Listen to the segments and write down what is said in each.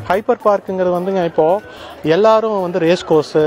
hyper பார்க்குங்கிறது வந்துங்க இப்போது எல்லாரும் வந்து ரேஸ் கோர்ஸு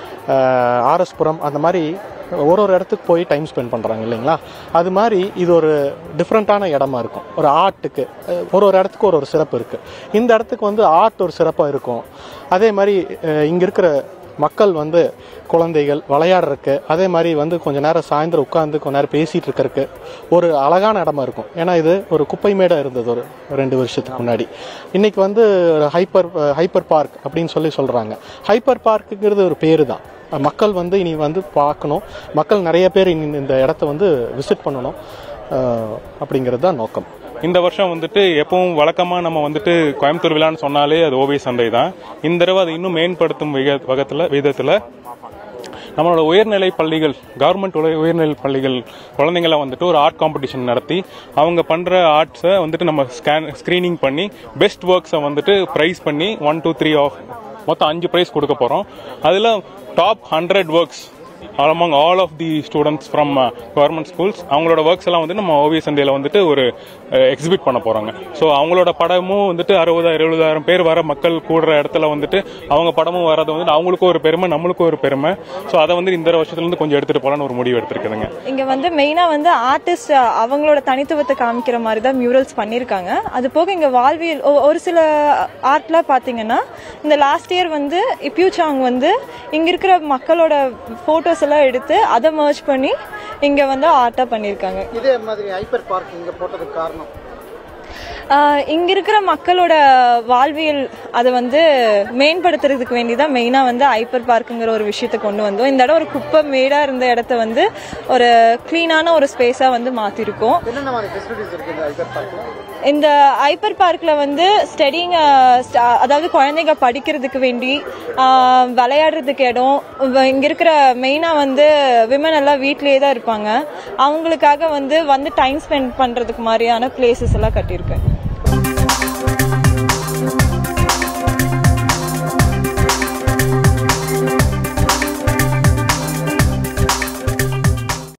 ஆர்எஸ்புரம் அந்த மாதிரி ஒரு ஒரு இடத்துக்கு போய் டைம் ஸ்பெண்ட் பண்ணுறாங்க இல்லைங்களா அது மாதிரி இது ஒரு டிஃப்ரெண்ட்டான இடமா இருக்கும் ஒரு ஆர்ட்டுக்கு ஒரு ஒரு இடத்துக்கு ஒரு ஒரு சிறப்பு இருக்குது இந்த இடத்துக்கு வந்து ஆர்ட் ஒரு சிறப்பாக இருக்கும் அதே மாதிரி இங்கே இருக்கிற மக்கள் வந்து குழந்தைகள் விளையாடுறதுக்கு அதே மாதிரி வந்து கொஞ்ச நேரம் சாயந்தரம் உட்காந்து கொஞ்ச நேரம் பேசிகிட்டு இருக்கிறதுக்கு ஒரு அழகான இடமா இருக்கும் ஏன்னா இது ஒரு குப்பை மேடாக இருந்தது ஒரு ரெண்டு வருஷத்துக்கு முன்னாடி இன்னைக்கு வந்து ஒரு ஹைப்பர் ஹைப்பர் பார்க் அப்படின்னு சொல்லி சொல்கிறாங்க ஹைப்பர் பார்க்குங்கிறது ஒரு பேர் தான் மக்கள் வந்து இனி வந்து பார்க்கணும் மக்கள் நிறைய பேர் இனி இந்த இடத்த வந்து விசிட் பண்ணணும் அஹ், அப்படிங்கிறது தான் நோக்கம் இந்த வருஷம் வந்துட்டு எப்பவும் வழக்கமாக நம்ம வந்துட்டு கோயம்புத்தூர் விழான்னு சொன்னாலே அது ஓவிய சந்தை தான் இந்த தடவை அதை இன்னும் மேம்படுத்தும் விக வகத்தில் விதத்தில் நம்மளோட உயர்நிலை பள்ளிகள் கவர்மெண்ட் உயர்நிலை பள்ளிகள் குழந்தைங்கள வந்துட்டு ஒரு ஆர்ட் காம்படிஷன் நடத்தி அவங்க பண்ணுற ஆர்ட்ஸை வந்துட்டு நம்ம ஸ்கேன் ஸ்க்ரீனிங் பண்ணி பெஸ்ட் ஒர்க்ஸை வந்துட்டு ப்ரைஸ் பண்ணி ஒன் டூ த்ரீ ஆஃப் மொத்தம் அஞ்சு ப்ரைஸ் கொடுக்க போகிறோம் அதில் top hundred works among all of the students from government schools அவங்களோட ஒர்க்ஸ் எல்லாம் வந்து நம்ம ஓவிய சந்தையில் வந்துட்டு ஒரு எக்ஸிபிட் பண்ண போகிறாங்க ஸோ அவங்களோட படமும் வந்துட்டு அறுபதாயிரம் எழுபதாயிரம் பேர் வர மக்கள் கூடுற இடத்துல வந்துட்டு அவங்க படமும் வர்றது வந்துட்டு அவங்களுக்கும் ஒரு பெருமை நம்மளுக்கும் ஒரு பெருமை ஸோ அதை வந்து இந்த வருஷத்துலேருந்து கொஞ்சம் எடுத்துகிட்டு போகலான்னு ஒரு முடிவு எடுத்திருக்குதுங்க இங்க வந்து மெயினா வந்து ஆர்டிஸ்ட் அவங்களோட தனித்துவத்தை காமிக்கிற மாதிரி தான் மியூரல்ஸ் பண்ணிருக்காங்க அது போக இங்க வாழ்வியல் ஒ- ஒரு சில ஆர்ட்ல பாத்தீங்கன்னா இந்த லாஸ்ட் இயர் வந்து இப்யூசாங் வந்து இங்க இருக்கிற மக்களோட போட்டோஸ் எல்லாம் எடுத்து அதை மர்ஜ் பண்ணி இங்க வந்து ஆர்ட்டா பண்ணிருக்காங்க இதே மாதிரி ஹைப்பர் பார்க் இங்க போட்டதுக்கு காரணம் ஆஹ் இங்க இருக்கிற மக்களோட வாழ்வியல் அதை வந்து மேம்படுத்துறதுக்கு வேண்டி தான் மெயினா வந்து ஹைப்பர் பார்க்குங்கிற ஒரு விஷயத்தை கொண்டு வந்தோம் இந்த இடம் ஒரு குப்பை மேடா இருந்த இடத்த வந்து ஒரு கிளீனான ஒரு ஸ்பேஸா வந்து மாத்திருக்கோம் என்னென்ன மாதிரி ஃபெசிலிட்டிஸ் இருக்கு இந்த ஹைப்பர் பார்க்ல இந்த ஹைப்பர் பார்க்ல வந்து ஸ்டடிங் அதாவது குழந்தைங்க படிக்கிறதுக்கு வேண்டி ஆஹ் விளையாடுறதுக்கு இடம் வ- இங்க இருக்கிற மெயினா வந்து விமன் எல்லாம் வீட்லயே தான் இருப்பாங்க அவங்களுக்காக வந்து வந்து டைம் ஸ்பெண்ட் பண்றதுக்கு மாதிரியான பிளேசஸ் எல்லாம் கட்டியிருக்கேன்